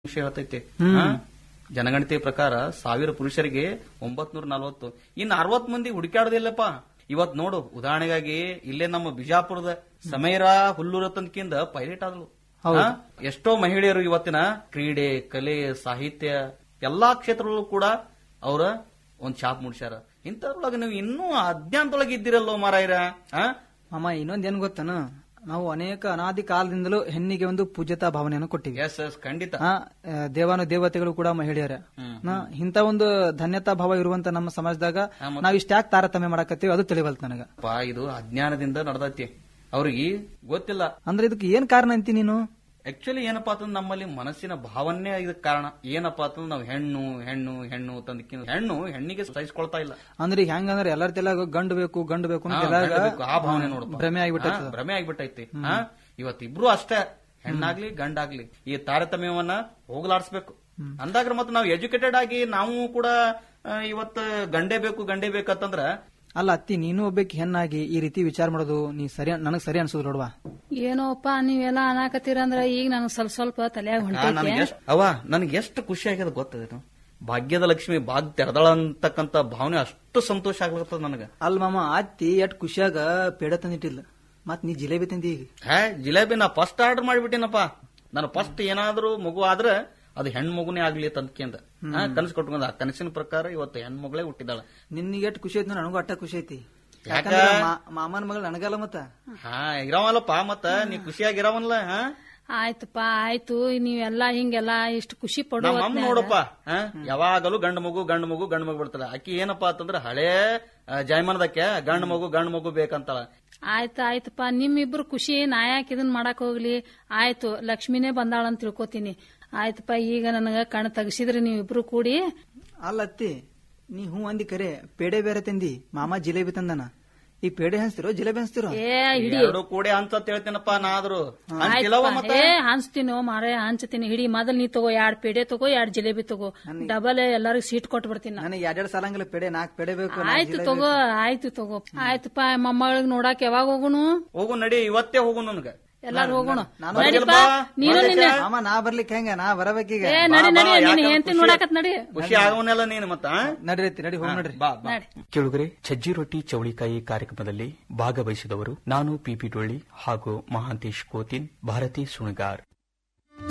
ವಿಷಯ ಹೇಳ್ತೈತಿ ಹಾ? ಜನಗಣತಿ ಪ್ರಕಾರ ಸಾವಿರ ಪುರುಷರಿಗೆ ಒಂಬತ್ನೂರ ನಲ್ವತ್ತು ಇನ್ನು ಅರವತ್ ಮಂದಿ ಹುಡುಕಾಡೋದಿಲ್ಲಪ್ಪ ಇವತ್ ನೋಡು ಉದಾಹರಣೆಗಾಗಿ ಇಲ್ಲೇ ನಮ್ಮ ಬಿಜಾಪುರದ ಸಮೈರ ಹುಲ್ಲೂರ ತನಕಿಂದ ಪೈಲಟ್ ಆದಳು ಹಾ? ಎಷ್ಟೋ ಮಹಿಳೆಯರು ಇವತ್ತಿನ ಕ್ರೀಡೆ ಕಲೆ ಸಾಹಿತ್ಯ ಎಲ್ಲಾ ಕ್ಷೇತ್ರದಲ್ಲೂ ಕೂಡ ಅವರ ಒಂದ್ ಛಾಪ್ ಮುಡ್ಸ್ಯಾರ ಇಂಥದ್ರೊಳಗೆ ನೀವು ಇನ್ನೂ ಅಜ್ಞಾನದೊಳಗೆ ಇದ್ದೀರಲ್ಲೋ ಮಾರಾಯರ ಹಾ ಮಾಮ ಇನ್ನೊಂದ್ ಏನ್ ಗೊತ್ತನ ನಾವು ಅನೇಕ ಅನಾದಿ ಕಾಲದಿಂದಲೂ ಹೆಣ್ಣಿಗೆ ಒಂದು ಪೂಜ್ಯತಾ ಭಾವನೆಯನ್ನು ಕೊಟ್ಟಿವಿ ಎಸ್ ಎಸ್ ಖಂಡಿತ ಆ, ಆ, ದೇವಾನು ದೇವತೆಗಳು ಕೂಡ ಮಹಿಳೆಯರ ನಾ ಇಂಥ ಒಂದು ಧನ್ಯತಾ ಭಾವ ಇರುವಂತ ನಮ್ಮ ಸಮಾಜದಾಗ ನಾವ್ ಇಷ್ಟ್ಯಾಕ್ ತಾರತಮ್ಯ ಮಾಡಕತ್ತೀವಿ ಅದು ತಿಳಿವಲ್ತ ನನಗ ಪಾ ಇದು ಅಜ್ಞಾನದಿಂದ ನಡೆದೈತಿ ಅವ್ರಿಗೆ ಗೊತ್ತಿಲ್ಲ ಅಂದ್ರೆ ಇದಕ್ಕೆ ಏನ್ ಕಾರಣ ಅಂತಿ ನೀನು ಆಕ್ಚುಲಿ ಏನಪ್ಪಾ ಅಂತಂದ್ರೆ ನಮ್ಮಲ್ಲಿ ಮನಸ್ಸಿನ ಭಾವನೆ ಇದಕ್ಕೆ ಕಾರಣ ಏನಪ್ಪಾ ಅಂತಂದ್ರೆ ನಾವು ಹೆಣ್ಣು ಹೆಣ್ಣು ಹೆಣ್ಣು ತಂದಕ್ಕಿಂತ ಹೆಣ್ಣು ಹೆಣ್ಣಿಗೆ ಸಹಿಸ್ಕೊಳ್ತಾ ಇಲ್ಲ ಅಂದ್ರೆ ಈಗ ಹೆಂಗಂದ್ರೆ ಎಲ್ಲರ ತೆಲಾಗ ಗಂಡು ಬೇಕು ಗಂಡು ಬೇಕು ಅಂತ ಹಾ, ಎಲ್ಲಾರ್ಗ ಗಂಡ ಬೇಕು, ಆ ಭಾವನೆ ನೋಡಪ್ಪ ಭ್ರಮೆ ಆಗ್ಬಿಟ್ಟೈತೆ ಹಾ, ಭ್ರಮೆ ಆಗ್ಬಿಟ್ಟೈತಿ ಹಾ ಇವತ್ತಿಬ್ರು ಅಷ್ಟೇ ಹೆಣ್ಣಾಗ್ಲಿ ಗಂಡಾಗ್ಲಿ ಈ ತಾರತಮ್ಯವನ್ನ ಹೋಗ್ಲಾಡ್ಸ್ಬೇಕು ಅಂದಾಗ ಮತ್ತೆ ನಾವು ಎಜುಕೇಟೆಡ್ ಆಗಿ ನಾವು ಕೂಡ ಆ, ಇವತ್ತ ಗಂಡೇ ಬೇಕು ಗಂಡೇ ಬೇಕಂತಂದ್ರ ಅಲ್ಲ ಅತ್ತಿ ನೀನು ಒಬ್ಬಕ್ಕೆ ಹೆಣ್ಣಾಗಿ ಈ ರೀತಿ ವಿಚಾರ ಮಾಡೋದು ನೀ ಸರಿ ನನಗ್ ಸರಿ ಅನ್ಸುದು ನೋಡ್ವಾ ಏನೋಪ್ಪ ನೀವೆಲ್ಲ ಅನಾಕತ್ತೀರಂದ್ರ ಈಗ ನನಗ್ ಸ್ವಲ್ಪ ಸ್ವಲ್ಪ ತಲೆಯಾಗ ಹೊಂಟೈತಿ ನನಗೆ ಎಷ್ಟು ಅವ ನನಗೆ ಎಷ್ಟು ಖುಷಿ ಆಗ್ಯದ ಗೊತ್ತದೇನು ಭಾಗ್ಯದ ಲಕ್ಷ್ಮಿ ಭಾಗ್ ತೆರೆದಳ ಅಂತಕ್ಕಂತ ಭಾವನೆ ಅಷ್ಟು ಸಂತೋಷ ಆಗ್ಲತ್ತದ ನನಗ ಅಲ್ ಮಾಮ ಅತ್ತಿ ಎಷ್ಟ್ ಖುಷಿಯಾಗ ಪೇಡ ತಂದಿಟ್ಟಿಲ್ಲ ಮತ್ ನೀ ಜಿಲೇಬಿ ತಂದಿ ಈಗ ಹೇ ಜಿಲೇಬಿ ನಾ ಫಸ್ಟ್ ಆರ್ಡರ್ ಮಾಡಿಬಿಟ್ಟಿನಪ್ಪ ನಾನು ಫಸ್ಟ್ ಏನಾದ್ರೂ ಮಗು ಆದ್ರೆ ಅದು ಹೆಣ್ ಮಗುನೇ ಆಗ್ಲಿ ತಂದ್ಕೆಂದ ಕನಸು ಕೊಟ್ಕೊಂಡ ಆ ಕನಸಿನ ಪ್ರಕಾರ ಇವತ್ತು ಹೆಣ್ ಮಗಳೇ ಹುಟ್ಟಿದಾಳ ನಿನ್ಗೆ ಎಷ್ಟ್ ಖುಷಿ ಐತಿ ನನಗೂ ಅಟ್ಟ ಖುಷಿ ಐತಿ ಯಾಕ? ಯಾಕಂದ್ರ ಮಾ- ಮಾಮನ ಮಗಳು ನನಗಲ್ಲ ಮತ್ತ ಹಾ ಇರವಲ್ಲಪ್ಪ ಮತ್ತ ನೀ ಖುಷಿಯಾಗಿರವಲ್ಲ ಹಾ ಆಯ್ತಪ್ಪ ಆಯ್ತು ನೀವೆಲ್ಲ ಹಿಂಗೆಲ್ಲ ಇಷ್ಟು ಖುಷಿ ಪಡೋ ನಮ್ಮ ಅಮ್ಮ ನೋಡಪ್ಪ ಹಾ? ಯಾವಾಗಲೂ ಗಂಡು ಮಗು ಗಂಡು ಮಗು ಗಂಡು ಮಗು ಬಿಡ್ತಾಳ ಆಕಿ ಏನಪ್ಪಾ ಅಂತಂದ್ರ ಹಳೇ ಆ, ಜಾಯಮಾನದಕ್ಕೆ ಗಂಡು ಮಗು ಗಂಡು ಮಗು ಬೇಕಂತಾಳ ಆಯ್ತು ಆಯ್ತಪ್ಪ ನಿಮ್ಮಿಬ್ರು ಖುಷಿ ನಾ ಯಾಕೆ ಇದನ್ ಮಾಡಕ್ ಹೋಗ್ಲಿ ಆಯ್ತು ಲಕ್ಷ್ಮಿನೇ ಬಂದಾಳ ಅಂತ ತಿಳ್ಕೊತೀನಿ ಆಯ್ತಪ್ಪ ಈಗ ನನಗ ಕಣ್ ತೆಗಿಸಿದ್ರಿ ನೀವಿಬ್ರು ಕೂಡಿ ಅಲ್ಲ ಅತ್ತಿ ನೀ ಹೂ ಅಂದಿ ಕರೆ ಪೇಡೆ ಬೇರೆ ತಂದಿ ಮಾಮ ಜಿಲೇಬಿ ತಂದನ ಈ ಪೇಡೆ ಹಂಚ್ತಿರೋ ಜಿಲೇಬಿ ಹಂಚ್ತಿರೋ ಏ ಹಿಡಿ ಎರಡು ಕೂಡಿ ಅಂತ ಹೇಳ್ತೀನಪ್ಪ ನಾ ಆದ್ರೂ ಅಂತಿಲ್ಲವ ಆಯ್ತಪ್ಪ. ಮತ್ತ ಏ ಹಂಚ್ತೀನಿ ಮಾರೇ ಹಂಚ್ತೀನಿ ಹಿಡಿ ಮೊದಲ್ ನೀ ತಗೋ ಎರಡ್ ಪೇಡೆ ತಗೋ ಎರಡ್ ಜಿಲೇಬಿ ತಗೋ ಡಬಲ್ ಎಲ್ಲರಿಗೂ ಸೀಟ್ ಕೊಟ್ಬಿಡ್ತೀನಿ ನಾ. ನನಗೆ ಎರಡೆರಡು ಸಾಲಂಗಿಲ್ಲ ಪೇಡೆ ನಾಲ್ಕು ಪೇಡೆ ಬೇಕು ನಾಲ್ಕ್ ಆಯ್ತು ಜಿಲೇಬಿ ತಗೋ ಆಯ್ತು ತಗೋ ಆಯ್ತಪ್ಪ ಮೊಮ್ಮಗಳಿಗೆ ನೋಡಾಕ ಯಾವಾಗ ಹೋಗುನು ಹೋಗು ನಡಿ ಇವತ್ತೇ ಹೋಗು ನನ್ಗ ಎಲ್ಲಾರು ಹೋಗೋಣ ನಾನು ನಡಿಪ್ಪ ನೀನು ನಿನ್ನ ಮಾಮ ನಾ ಬರ್ಲಿಕ್ಕೆ ಹೆಂಗ ನಾ ಬರಬೇಕೀಗ ಏ ನಡಿ ಬಾ, ನಡಿ ಬಾ, ನಿನ್ನ ಯಾಕಂದ್ರೆ ಹೆಂಡತಿ ಖುಷಿ- ನೋಡಾಕತ್ ನಡಿ ಖುಷಿ ಆಗವನೆಲ್ಲ ನೀನು ಮತ್ತ ಆ? ನಡಿರೈತಿ ನಡಿ ಹೋಗಿ ನಡ್ರಿ ಬಾ ಬಾ ನಡಿ ಕೇಳುಗರೆ ಸಜ್ಜಿ ರೊಟ್ಟಿ ಚೌಳಿಕಾಯಿ ಕಾರ್ಯಕ್ರಮದಲ್ಲಿ ಭಾಗವಹಿಸಿದವರು ನಾನು ಪಿಪಿ ಡೊಳ್ಳಿ ಹಾಗೂ ಮಹಾಂತೇಶ್ ಕೋತಿನ್ ಭಾರತಿ ಸುಣಗಾರ್